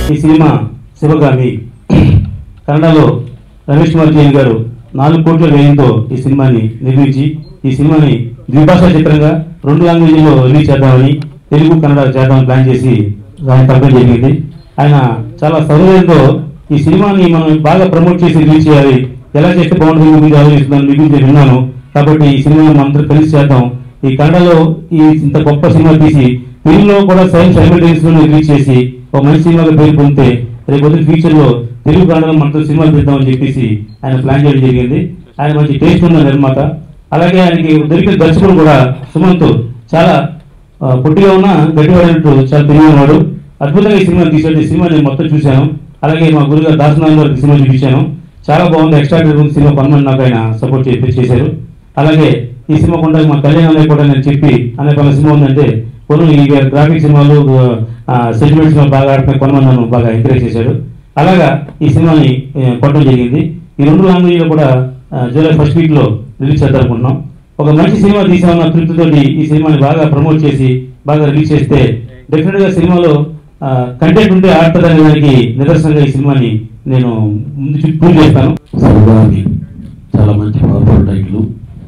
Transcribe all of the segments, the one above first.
ఈ సినిమా శివగామి కన్నడలో రమేష్ కుమార్ జైన్ గారు నాలుగు కోట్ల వ్యయంతో ఈ సినిమాని నిర్మించి ఈ సినిమాని ద్విభాషా చిత్రంగా రెండు లాంగ్వేజ్లో రిలీజ్ చేద్దామని తెలుగు కన్నడ చేద్దామని ప్లాన్ చేసి ఆయన కలపడం జరిగింది ఆయన చాలా సౌకర్యంతో ఈ సినిమాని మనం బాగా ప్రమోట్ చేసి రిలీజ్ చేయాలి ఎలా చేస్తే బాగుంటుంది మీ గురించి ఆలోచిస్తున్నాను మీ గురించి నేను విన్నాను కాబట్టి ఈ సినిమా మనం అందరూ కలిసి చేద్దాం ఈ కన్నడలో ఈ ఇంత గొప్ప సినిమా తీసి తెలుగులో కూడా సేమ్ సైమల్టేనియస్ లో రిలీజ్ చేసి ఒక మంచి సినిమాగా పేరు పొందితే రేపు పొద్దున ఫ్యూచర్ లో తెలుగు కన్నడలో మనతో సినిమాలు తీద్దామని చెప్పేసి ఆయన ప్లాన్ చేయడం జరిగింది ఆయన మంచి టేస్ట్ ఉన్న నిర్మాత అలాగే ఆయనకి దొరికిన దర్శకుడు కూడా సుమంత్ చాలా ఆ, పొట్టిగా ఉన్న గట్టివాడినట్టు చాలా తెలియనివాడు అద్భుతంగా ఈ సినిమా తీసాడు ఈ సినిమా నేను మొత్తం చూశాను అలాగే మా గురుగారు దాసనాథ్ గారికి సినిమా చూపించాను చాలా బాగుంది ఎక్స్ట్రా సినిమా పనులు నాకు ఆయన సపోర్ట్ చేసి చేశారు అలాగే ఈ సినిమా కొండ మా కళ్యాణాలయ కూడా నేను చెప్పి అనే పలు సినిమా ఉందంటే కొన్ని ఈ గ్రాఫిక్ సినిమాలు సెంటిమెంట్ సినిమా బాగా ఆడుతున్న కొనమని నన్ను బాగా ఎంకరేజ్ చేశాడు అలాగా ఈ సినిమాని ఆ, కొట్టడం జరిగింది ఈ రెండు లాంగ్వేజ్లో కూడా ఆ, జూలై ఫస్ట్ వీక్ లో రిలీజ్ చేద్దాం అనుకుంటున్నాం ఒక మంచి సినిమా తీసామన్న తృప్తితోటి ఈ సినిమాని బాగా ప్రమోట్ చేసి బాగా రిలీజ్ చేస్తే డెఫినెట్ గా సినిమాలో కంటెంట్ ఉంటే ఆడుతుందనే దానికి నిదర్శనంగా ఈ సినిమాని నేను ముందు చూ- పూర్తి చేస్తాను శివగామి చాలా మంచి పవర్ఫుల్ టైటిల్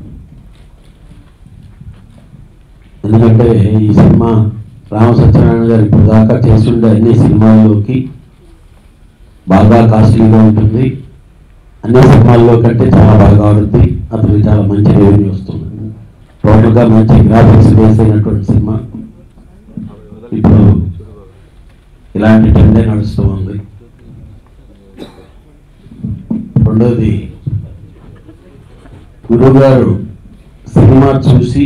ఎందుకంటే ఈ సినిమా రామ సత్యనారాయణ గారు ఇప్పుడు దాకా చేస్తుండే అన్ని సినిమాల్లోకి బాగా కాస్ట్లీగా ఉంటుంది అన్ని సినిమాల్లో కంటే చాలా బాగా ఆడుతుంది అతనికి చాలా మంచి రెవెన్యూ వస్తుంది టోటల్గా మంచి గ్రాఫిక్స్ బేస్ అయినటువంటి సినిమా ఇప్పుడు ఇలాంటి ట్రెండే నడుస్తూ ఉంది రెండోది గురువుగారు సినిమా చూసి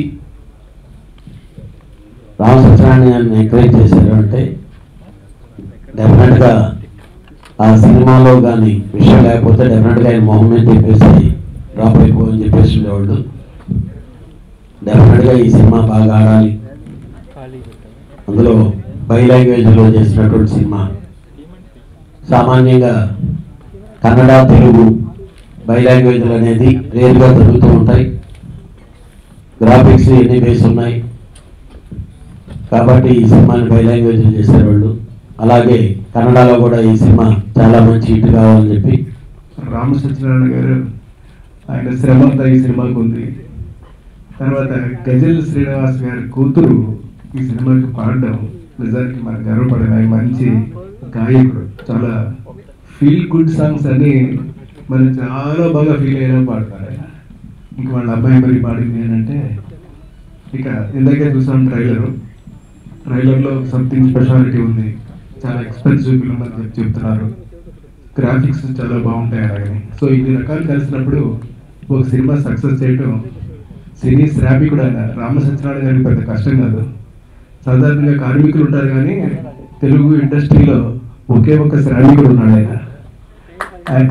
రామ సత్యనారాయణ గారిని ఎంకరేజ్ చేశారు అంటే డెఫినెట్గా ఆ సినిమాలో కానీ విషయం లేకపోతే డెఫినెట్గా ఆయన మొహం మీద చెప్పేసి డ్రాప్ అయిపోని చెప్పేసి ఉండేవాళ్ళు డెఫినెట్గా ఈ సినిమా బాగా ఆడాలి అందులో బై లాంగ్వేజ్లో చేసినటువంటి సినిమా సామాన్యంగా కన్నడ తెలుగు బై లాంగ్వేజ్లు అనేది రేరుగా జరుగుతూ ఉంటాయి గ్రాఫిక్స్ ఎన్ని బేస్ ఉన్నాయి కాబట్టి ఈ సినిమాని బై లాంగ్వేజ్లు చేసేవాళ్ళు అలాగే కన్నడలో కూడా ఈ సినిమా చాలా మంచి హిట్ కావాలని చెప్పి రామ సత్యనారాయణ గారు ఆయన శ్రమ అంతా ఈ సినిమాకు ఉంది తర్వాత గజల్ శ్రీనివాస్ గారి కూతురు ఈ సినిమాకి పాడడం నిజానికి మన గర్వపడడం ఆయన మంచి గాయకుడు చాలా ఫీల్ గుడ్ సాంగ్స్ అని మనం చాలా బాగా ఫీల్ అయ్యేలా పాడతారు ఆయన ఇంక వాళ్ళ అబ్బాయి మరి పాడింది ఏంటంటే ఇక ఇందాకే చూసాం ట్రైలర్ ట్రైలర్లో సంథింగ్ స్పెషాలిటీ ఉంది చాలా ఎక్స్పెన్సివ్ ఫిల్మ్ అని చెప్పి చెప్తున్నారు గ్రాఫిక్స్ చాలా బాగుంటాయి అలాగే సో ఇన్ని రకాలు కలిసినప్పుడు ఒక సినిమా సక్సెస్ చేయటం సినీ శ్రామికుడు ఆయన రామ సత్యనారాయణ గారికి పెద్ద కష్టం కాదు సాధారణంగా కార్మికులు ఉంటారు కానీ తెలుగు ఇండస్ట్రీలో ఒకే ఒక శ్రామికుడు ఉన్నాడు ఆయన ఆయన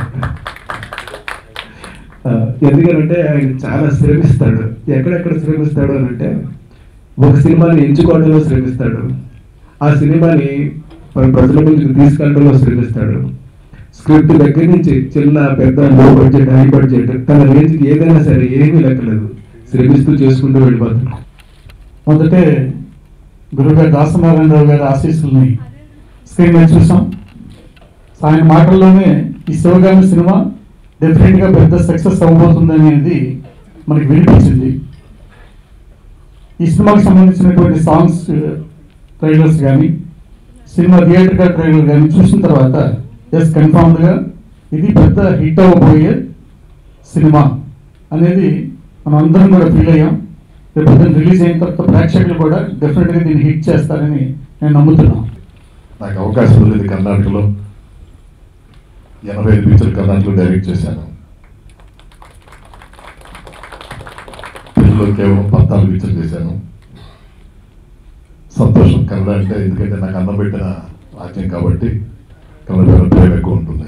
ఆ, ఎందుకంటే ఆయన చాలా శ్రమిస్తాడు ఎక్కడెక్కడ శ్రమిస్తాడు అని అంటే ఒక సినిమాని ఎంచుకోవడంలో శ్రమిస్తాడు ఆ సినిమాని ప్ర- ప్రజల ముందుకు తీసుకెళ్ళడంలో శ్రమిస్తాడు స్క్రిప్ట్ దగ్గర నుంచి చిన్న పెద్ద లో బడ్జెట్ హై బడ్జెట్ తన రేంజ్కి ఏదైనా సరే ఏమీ లెక్కలేదు శ్రమిస్తూ చేసుకుంటూ వెళ్ళిపోతున్నాడు మొదటే గురుగారు దాసనారాయణరావు గారి ఆశీస్సుల్ని స్క్రీన్ మీద చూసాం సో ఆయన మాటల్లోనే ఈ శివగామి సినిమా డెఫినెట్గా పెద్ద సక్సెస్ అవ్వబోతుంది అనేది మనకి వినిపించింది ఈ సినిమాకి సంబంధించినటువంటి సాంగ్స్ ట్రైలర్స్ కానీ సినిమా థియేటర్గా ట్రైలర్ కానీ చూసిన తర్వాత ఎస్ కన్ఫామ్డ్గా ఇది పెద్ద హిట్ అవ్వబోయే సినిమా అనేది మనం అందరం కూడా ఫీల్ అయ్యాం రేపు పొద్దున్న రిలీజ్ అయిన తర్వాత ప్రేక్షకులు కూడా డెఫినెట్గా దీన్ని హిట్ చేస్తారని నేను నమ్ముతున్నాను నాకు అవకాశం ఉంది కర్ణాటకలో ఎనభై ఐదు పిక్చర్ కర్ణాటకలో డైరెక్ట్ చేశాను తెలుగులో కేవలం పద్నాలుగు పిక్చర్ చేశాను సంతోషం కన్నడ అంటే ఎందుకంటే నాకు అన్నం పెట్టిన రాజ్యం కాబట్టి కన్నడ మీద ప్రేమ ఎక్కువ ఉంటుంది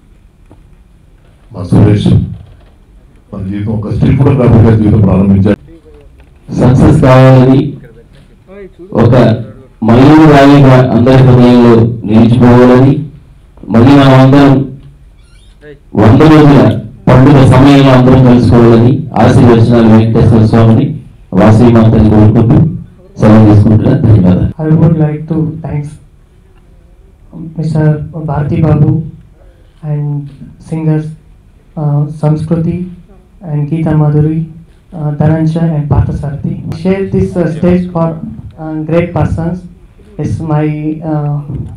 మా సురేష్ మన జీవితం ఒక స్టిల్ ఫోటోగ్రాఫర్గా జీవితం ప్రారంభించాడు సక్సెస్ కావాలని ఒక మయూరు రాయిగా అందరి హృదయంలో నిలిచిపోవాలని మళ్ళీ మనం అందరం వంద రోజుల పండుగ సమయంలో అందరం కలుసుకోవాలని ఆశీర్వచనాలు వెంకటేశ్వర స్వామిని వాసీమాతని కోరుకుంటూ సెలవు తీసుకుంటున్నా ధన్యవాదాలు I would like to thanks Mr. Bharati Babu and singers uh, Samskruti and Geeta Madhuri, uh, Dhananjay and Parthasarathi. Share this uh, stage for uh, great persons. It's my uh,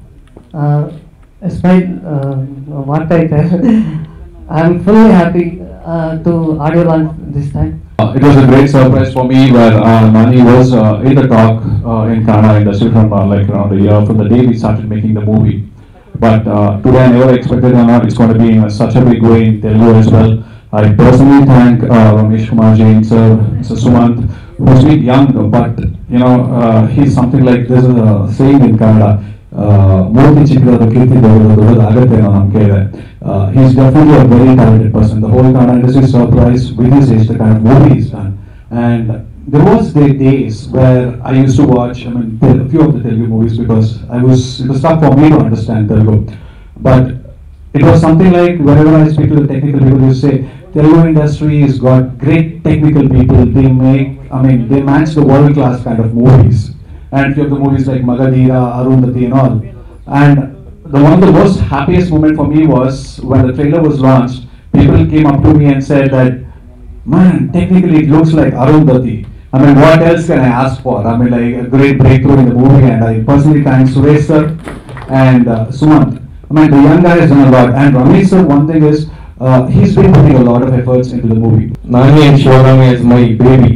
uh, it's my uh, what I tell. I'm fully happy uh, to audio launch this time. Uh, It was a great surprise for me where uh, Mani was uh, in the talk uh, in Kannada industry from uh, like around a year from the day we started making the movie. But uh, today I never expected or not it's going to be in such a big way in Telugu as well. I personally thank uh, Ramesh Kumar Jain sir, Mr. Sumant, who's been young, but you know uh, he's something like there's a saying in Kannada. ಮೂರ್ತಿ ಚಿಕ್ಕದಾದ ಕೀರ್ತಿ ದೊಡ್ಡದು ದೊಡ್ಡದಾಗತ್ತೆ ಅನ್ನೋ ನಂಬಿಕೆ ಇದೆ he's definitely a very talented person. The whole Kannada industry is surprised with his age, the kind of movie he's done. And there was the days where I used to watch, I mean, tel- a few of the Telugu movies because I was, it was tough for me to understand Telugu. But it was something like whenever I speak to the technical people, they say Telugu industry has got great technical people. They make, I mean, they match the world class kind of movies. And few of the movies like Magadira, Arundhati, and all. And the one of the most happiest moment for me was when the trailer was launched. People came up to me and said that, man, technically it looks like Arundhati. I mean, what else can I ask for? I mean, like a great breakthrough in the movie, and I personally thank Suresh sir and uh, Sumant. I mean, the young guy has done a lot, and Ramesh sir, one thing is, uh, he's been putting a lot of efforts into the movie. Nani and Shivarami as my baby.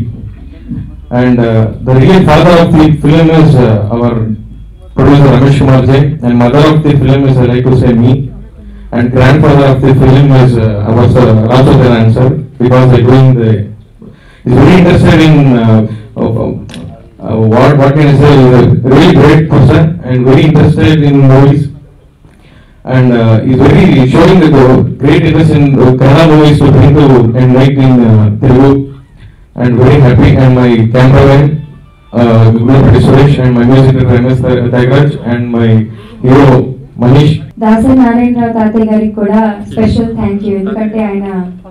And uh, the real father of the film is uh, our producer Ramesh Kumar Jain, and mother of the film is I like to say me. And grandfather of the film is uh, our sir, Rajodharan sir, because they're doing the, he's very interested in uh, of, uh, uh, what, what can I say, he's a really great person and very interested in movies. And uh, he's very showing the go- great interest in uh, Kannada movies to bring to and make in uh, Telugu. And very happy. And my cameraman, uh, Gulapati Suresh, and my music director MS Tagraj, and my hero Manish. Dasari Narayana Rao తాతయ్య గారికి కూడా special thank you ఎందుకంటే ఆయన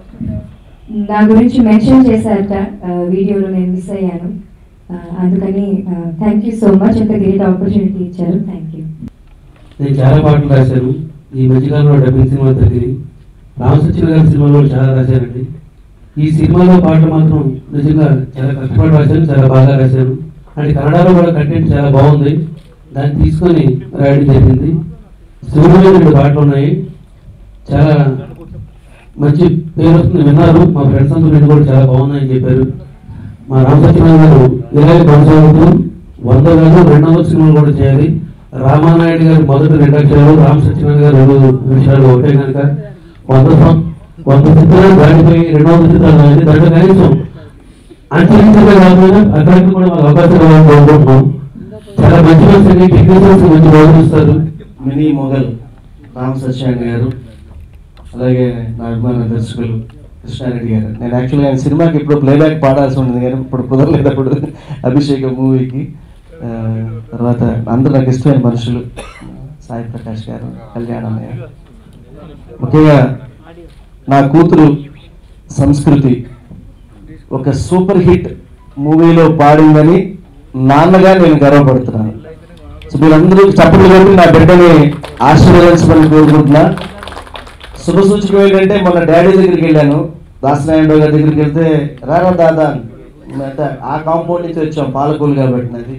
నా గురించి mention చేశారట ఆ, వీడియోలో నేను మిస్ అయ్యాను ఆ, అందుకని థ్యాంక్ యూ సో మచ్ ఇంత గ్రేట్ ఆపర్చునిటీ ఇచ్చారు థ్యాంక్ యూ నేను చాలా పాటలు రాశాను ఈ మధ్యకాలంలో డబ్బింగ్ సినిమా తగ్గింది రామసత్యన గారి సినిమాలో చాలా రాశానండి ఈ సినిమాలో పాటలు మాత్రం నిజంగా చాలా కష్టపడి రాశాను చాలా బాగా రాశాను అంటే కన్నడలో కూడా కంటెంట్ చాలా బాగుంది దాన్ని తీసుకొని రాయడం జరిగింది శివుడిలో రెండు పాటలు ఉన్నాయి చాలా మంచి పేరు వస్తుంది విన్నారు మా ఫ్రెండ్స్ అందరూ రెండు కూడా చాలా బాగున్నాయని చెప్పారు మా రామసత్యనారాయణ గారు ఇలాగే కొనసాగుతూ వంద కాదు రెండు వందల సినిమాలు కూడా చేయాలి రామానాయుడు గారు మొదటి రెండు అక్షరాలు రామ సత్యనారాయణ గారు రెండు నిమిషాలు ఒకటే కనుక వంద సం- వంద చిత్రాలు దాటిపోయి రెండు వందల చిత్రాలు అయింది దాంట్లో కనీసం అంచరించగా కాకుండా అక్కడికి కూడా మాకు అవకాశం ఇవ్వాలని కోరుకుంటున్నాం చాలా మంచి మంచి టెక్నీషియన్స్ మంచి గౌరవిస్తారు మినీ మొఘల్ రామ్ సత్యాన్ని గారు అలాగే నా అభిమాన దర్శకులు కృష్ణారెడ్డి గారు నేను యాక్చువల్గా ఆయన సినిమాకి ఇప్పుడు ప్లేబ్యాక్ పాడాల్సి ఉంటుంది కానీ ఇప్పుడు కుదరలేదు అప్పుడు అభిషేక మూవీకి ఆ, తర్వాత అందరూ నాకు ఇష్టమైన మనుషులు సాయి ప్రకాష్ గారు కళ్యాణం గారు ముఖ్యంగా నా కూతురు సంస్కృతి ఒక సూపర్ హిట్ మూవీలో పాడిందని నాన్నగా నేను గర్వపడుతున్నాను సో మీరందరూ చప్పట్లు కొట్టి నా బిడ్డని ఆశీర్వదించమని కోరుకుంటున్నా శుభ సూచకం ఏంటంటే మొన్న డాడీ దగ్గరికి వెళ్ళాను దాసనారాయణ గారి దగ్గరికి వెళ్తే రారా దాదా అంటే ఆ కాంపౌండ్ నుంచి వచ్చాం పాలకూలు కాబట్టి నాది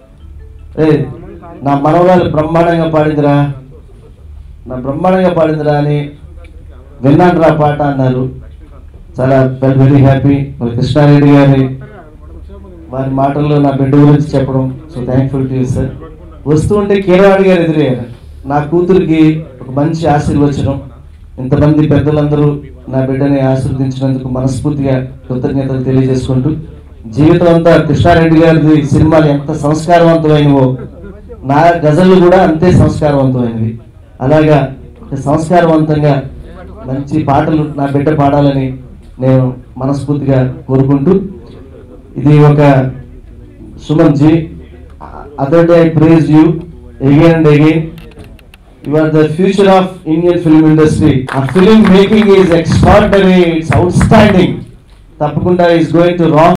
ఏ నా మనవరాలు బ్రహ్మాండంగా పాడిందిరా నా బ్రహ్మాండంగా పాడిందిరా అని విన్నాను రా పాట అన్నారు చాలా వెరీ హ్యాపీ మరి కృష్ణారెడ్డి గారి వారి మాటల్లో నా బిడ్డ గురించి చెప్పడం సో థ్యాంక్ఫుల్ టు సార్ వస్తూ ఉంటే కీరవాణి గారు ఎదురయ్యారు నా కూతురికి ఒక మంచి ఆశీర్వచనం ఇంతమంది పెద్దలందరూ నా బిడ్డని ఆశీర్వదించినందుకు మనస్ఫూర్తిగా కృతజ్ఞతలు తెలియజేసుకుంటూ జీవితం అంతా కృష్ణారెడ్డి గారిది సినిమాలు ఎంత సంస్కారవంతమైనవో నా గజళ్ళు కూడా అంతే సంస్కారవంతమైనవి అలాగా ఒక సంస్కారవంతంగా మంచి పాటలు నా బిడ్డ పాడాలని నేను మనస్ఫూర్తిగా కోరుకుంటూ ఇది ఒక Suman ji other day I praise you again and again you are the future of Indian film industry ఆ film making is extraordinary it's outstanding తప్పకుండా ఈస్ గోయింగ్ టు రాంగ్